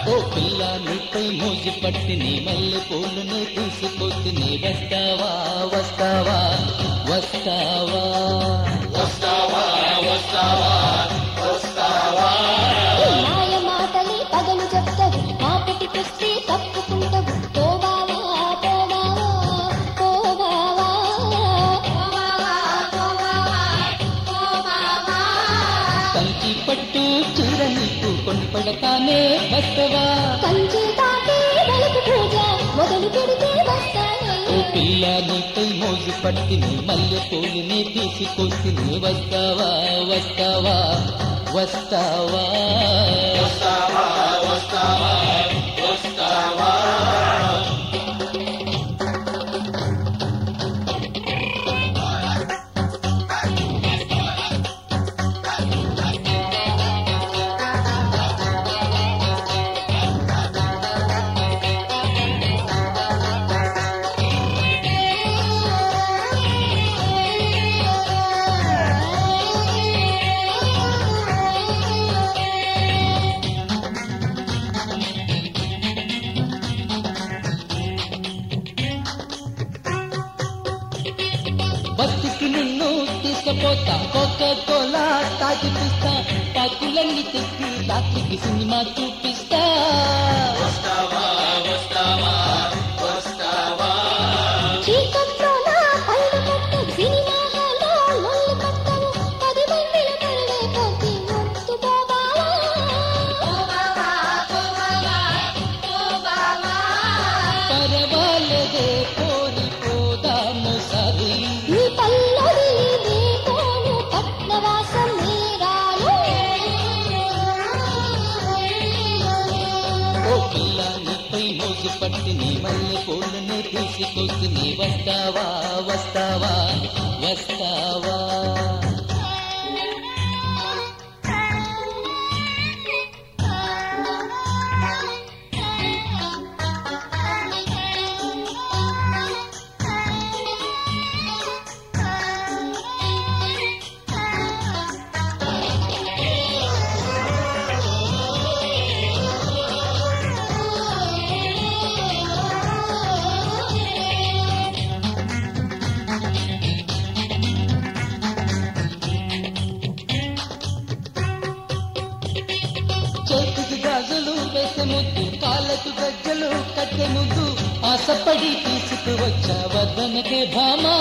ఓ పిల్ల నీపై మోజు పట్టి నీ మల్లె పూలను తీసుకొచ్చి నీ వస్తావా వస్తావా వస్తావా మాయ మాటలే పగలు చెప్తావు మాటటికొస్తే తప్పుకుంటావు పోవావా పోవావా పోవావా కంచి పట్టు చీర నీకు కొనిపడతానే వస్తావా కంచి దాటి వెలుగు పూజ మొదలు పెడితే వస్తాను ఓ పిల్ల నీపై మోజు పట్టి నీ మల్లె పూలని తీసుకొచ్చి నీ వస్తావా వస్తావా వస్తావా బస్సుకి నిన్ను తీసుకుపోతా కోక కోలా తాగిపిస్తా పాకులన్నీ తెప్పి రాత్రికి సినిమా చూపిస్తా చీకట్లో నా పైన పట్టు సినిమా హాల్లో లొల్లి పట్టవు పది మందిల కళ్ళే పోతే ముత్తు పరవాలదే కోరిపోదాము సరి నీ పల్లవి దీపోను పట్నవాసం మీరాలు ఓ పిల్ల నీపై మోజు పట్టి నీ మల్లె పూలను తీసుకొచ్చి నీ వస్తావా వస్తావా వస్తావా చేతికి గాజులు వేసే ముద్దు కాళ్ళకు గజ్జలు కట్టె ముద్దు ఆశపడి తీసుకువచ్చా వద్దనకే భామా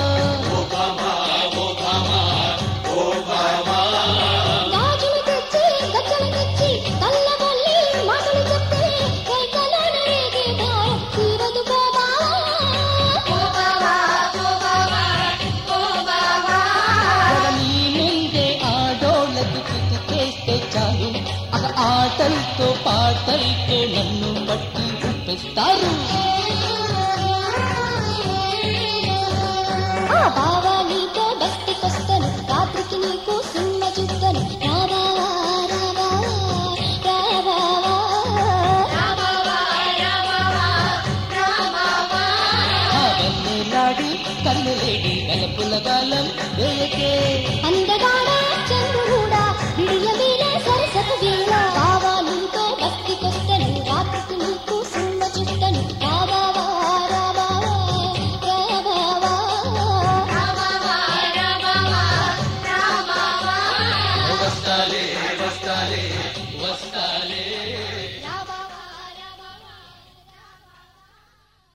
గాజులు తెచ్చి గజ్జలు తెచ్చి కళ్ళబొల్లి మాటలు చెప్తే కైకలోన రేగే దారం తీరదు నీ ముందే ఆడోళ్ళకు పిచ్చి చేస్తే చాలు ఆ ఆటలతో పాటలతో నన్ను పట్టి చూపిస్తారు ఆ బావా నీతో బస్తికొస్తాను రాత్రికి నీకు సినిమా చూస్తాను రాబావా రాబావా రాబావా ఆ వెన్నెలాడి కన్నెలేడి గలపుల గాలం వేయకే ఆ